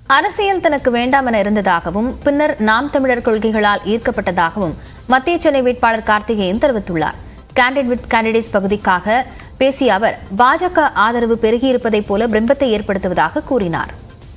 அரசியல் தனக்கு வேண்டாம் என இருந்ததாகவும் பின்னர் நாம் தமிழர் கொள்கைகளால் ஈர்க்கப்பட்டதாகவும் மத்திய சென்னை வேட்பாளர் கார்த்திகேயன் தெரிவித்துள்ளார் கேண்டிட் வித் கேண்டிடேட்ஸ் பகுதிக்காக பேசிய அவர் பாஜக ஆதரவு பெருகியிருப்பதைப் போல பிம்பத்தை ஏற்படுத்துவதாக கூறினார்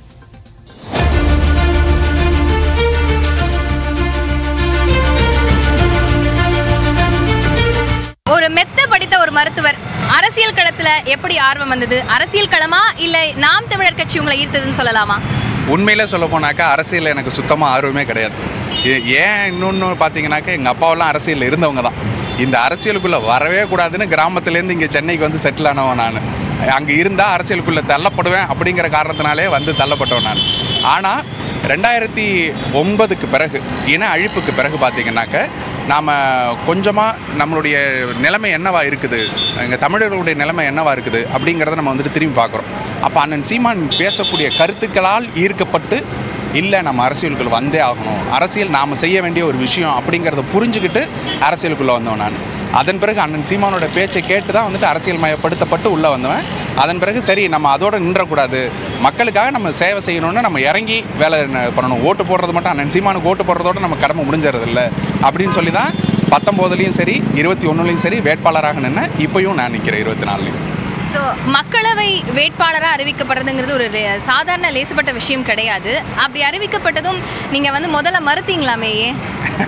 ஒரு மெத்த படித்த ஒரு மருத்துவர் அரசியல் களத்துல எப்படி ஆர்வம் வந்தது அரசியல் களமா இல்ல நாம் தமிழர் கட்சி உங்களை ஈர்த்ததுன்னு சொல்லலாமா உண்மையிலே சொல்ல போனாக்கா அரசியல் எனக்கு சுத்தமாக ஆர்வமே கிடையாது ஏ- ஏன் இன்னொன்று பார்த்தீங்கன்னாக்கா எங்கள் அப்பாவெல்லாம் அரசியலில் இருந்தவங்க தான் இந்த அரசியலுக்குள்ளே வரவே கூடாதுன்னு கிராமத்துலேருந்து இங்கே சென்னைக்கு வந்து செட்டில் ஆனவன் நான் அங்கே இருந்தால் அரசியலுக்குள்ளே தள்ளப்படுவேன் அப்படிங்கிற காரணத்தினாலே வந்து தள்ளப்பட்டவன் நான் ஆனால் ரெண்டாயிரத்தி ஒன்பதுக்கு பிறகு இன அழிப்புக்கு பிறகு பார்த்தீங்கன்னாக்க நாம் கொஞ்சமாக நம்மளுடைய நிலைமை என்னவா இருக்குது எங்கள் தமிழர்களுடைய நிலைமை என்னவா இருக்குது அப்படிங்கிறத நம்ம வந்துட்டு திரும்பி பார்க்குறோம் அப்போ அண்ணன் சீமான் பேசக்கூடிய கருத்துக்களால் ஈர்க்கப்பட்டு இல்லை நம்ம அரசியலுக்குள்ள வந்தே ஆகணும் அரசியல் நாம் செய்ய வேண்டிய ஒரு விஷயம் அப்படிங்கிறத புரிஞ்சுக்கிட்டு அரசியலுக்குள்ளே வந்தவன் நான் அதன் பிறகு அண்ணன் சீமானோட பேச்சை கேட்டு தான் வந்துட்டு அரசியல் மயப்படுத்தப்பட்டு உள்ளே வந்தவன் அதன் பிறகு சரி நம்ம அதோட நின்றக்கூடாது மக்களுக்காக நம்ம சேவை செய்யணும்னு நம்ம இறங்கி வேலை ந- பண்ணணும் ஓட்டு போடுறது மட்டும் அண்ணன் சீமானுக்கு ஓட்டு போடுறதோட நம்ம கடமை முடிஞ்சிடறது இல்லை அப்படின்னு சொல்லி தான் பத்தொம்போதுலேயும் சரி இருபத்தி ஒன்றுலையும் சரி வேட்பாளராக நின்று இப்பயும் நான் நிற்கிறேன் இருபத்தி நாலுலையும் ஸோ மக்களவை வேட்பாளராக அறிவிக்கப்படுறதுங்கிறது ஒரு ரே- சாதாரண லேசுப்பட்ட விஷயம் கிடையாது அப்படி அறிவிக்கப்பட்டதும் நீங்க வந்து முதல்ல மறுத்தீங்களாமே ஏன்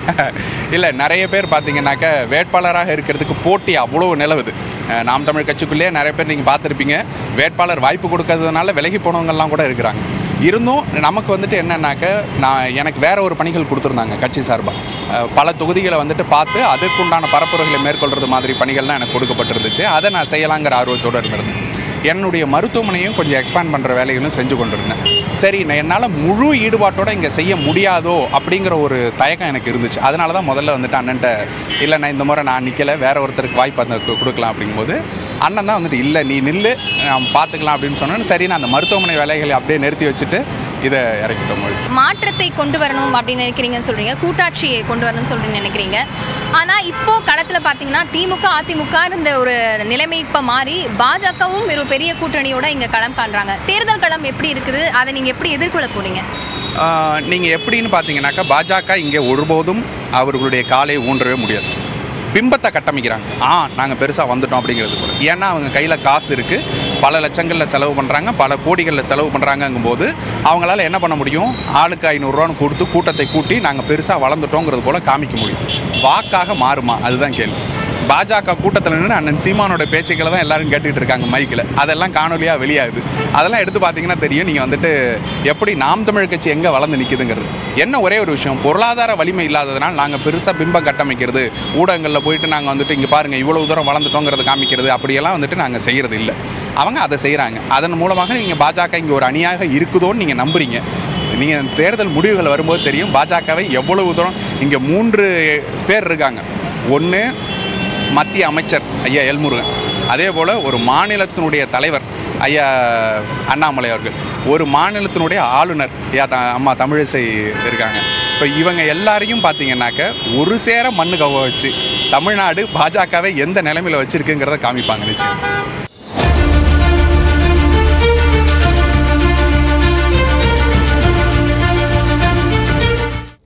இல்லை நிறைய பேர் பார்த்தீங்கன்னாக்க வேட்பாளராக இருக்கிறதுக்கு போட்டி அவ்வளோ நிலவுது அஹ் நாம் தமிழ் கட்சிக்குள்ளேயே நிறைய பேர் நீங்கள் பார்த்துருப்பீங்க வேட்பாளர் வாய்ப்பு கொடுக்கறதுனால விலகி போனவங்கெல்லாம் கூட இருக்கிறாங்க இருந்தும் நமக்கு வந்துட்டு என்னன்னாக்க நான் எனக்கு வேற ஒரு பணிகள் கொடுத்துருந்தாங்க கட்சி சார்பாக பல தொகுதிகளை வந்துட்டு பார்த்து அதற்குண்டான பரப்புரைகளை மேற்கொள்றது மாதிரி பணிகள்லாம் எனக்கு கொடுக்கப்பட்டிருந்துச்சு அதை நான் செய்யலாங்கிற ஆர்வத்தோடு இருந்திருந்தேன் என்னுடைய மருத்துவமனையும் கொஞ்சம் எக்ஸ்பேண்ட் பண்ணுற வேலைகளும் செஞ்சு கொண்டிருந்தேன் சரி நான் என்னால் முழு ஈடுபாட்டோட இங்கே செய்ய முடியாதோ அப்படிங்கிற ஒரு தயக்கம் எனக்கு இருந்துச்சு அதனால தான் முதல்ல வந்துட்டு அண்ணன்ட்ட இல்லை நான் இந்த முறை நான் நிற்கலை வேற ஒருத்தருக்கு வாய்ப்பு அந்த கு- கொடுக்கலாம் அப்படிங்கும்போது அண்ணன் தான் வந்துட்டு இல்லை நீ நில்லு நான் பார்த்துக்கலாம் அப்படின்னு சொன்னேன் சரி நான் அந்த மருத்துவமனை வேலைகளை அப்படியே நிறுத்தி வச்சுட்டு இதை இறக்கிட்டோம் மொழிச்சு மாற்றத்தை கொண்டு வரணும் அப்படின்னு நினைக்கிறீங்கன்னு சொல்றீங்க கூட்டாட்சியை கொண்டு வரணும்னு சொல்லி நினைக்கிறீங்க ஆனா இப்போ களத்துல பாத்தீங்கன்னா திமுக அதிமுக இந்த ஒரு நிலைமை இப்ப மாறி பாஜகவும் ஒரு பெரிய கூட்டணியோட இங்க களம் காண்றாங்க தேர்தல் களம் எப்படி இருக்குது அதை நீங்க எப்படி எதிர்கொள்ள போறீங்க நீங்கள் எப்படின்னு பார்த்தீங்கன்னாக்கா பாஜக இங்கே ஒருபோதும் அவர்களுடைய காலை ஊன்றவே முடியாது பிம்பத்தை கட்டமைக்கிறாங்க ஆ நாங்கள் பெருசாக வந்துட்டோம் அப்படிங்கிறது கூட ஏன்னா அவங்க கையில் காசு இருக்குது பல லட்சங்களில் செலவு பண்ணுறாங்க பல கோடிகளில் செலவு பண்ணுறாங்கங்கும்போது அவங்களால என்ன பண்ண முடியும் ஆளுக்கு ஐநூறுரூவான்னு கொடுத்து கூட்டத்தை கூட்டி நாங்கள் பெருசாக வளர்ந்துட்டோங்கிறது போல காமிக்க முடியும் வாக்காக மாறுமா அதுதான் கேள்வி பாஜக கூட்டத்தில் நின்று அண்ணன் சீமானோட பேச்சுக்களை தான் எல்லாரும் கேட்டுக்கிட்டு இருக்காங்க மைக்கில் அதெல்லாம் காணொலியாக வெளியாகுது அதெல்லாம் எடுத்து பார்த்தீங்கன்னா தெரியும் நீங்கள் வந்துட்டு எப்படி நாம் தமிழ் கட்சி எங்கே வளர்ந்து நிற்குதுங்கிறது என்ன ஒரே ஒரு விஷயம் பொருளாதார வலிமை இல்லாததுனால் நாங்கள் பெருசாக பிம்பம் கட்டமைக்கிறது ஊடகங்களில் போயிட்டு நாங்கள் வந்துட்டு இங்கே பாருங்கள் இவ்வளோ தூரம் வளர்ந்துட்டோங்கிறது காமிக்கிறது அப்படியெல்லாம் வந்துட்டு நாங்கள் செய்கிறது இல்லை அவங்க அதை செய்கிறாங்க அதன் மூலமாக நீங்கள் பாஜக இங்கே ஒரு அணியாக இருக்குதோன்னு நீங்கள் நம்புறீங்க நீங்கள் தேர்தல் முடிவுகள் வரும்போது தெரியும் பாஜகவை எவ்வளவு தூரம் இங்கே மூன்று பேர் இருக்காங்க ஒன்று மத்திய அமைச்சர் ஐயா எல்முருகன் அதே போல் ஒரு மாநிலத்தினுடைய தலைவர் ஐயா அண்ணாமலை அவர்கள் ஒரு மாநிலத்தினுடைய ஆளுநர் ஐயா த அம்மா தமிழிசை இருக்காங்க இப்போ இவங்க எல்லாரையும் பார்த்தீங்கன்னாக்க ஒரு சேர மண்ணு கவ வச்சு தமிழ்நாடு பாஜகவை எந்த நிலைமையில் வச்சுருக்குங்கிறத காமிப்பாங்க நிச்சயம்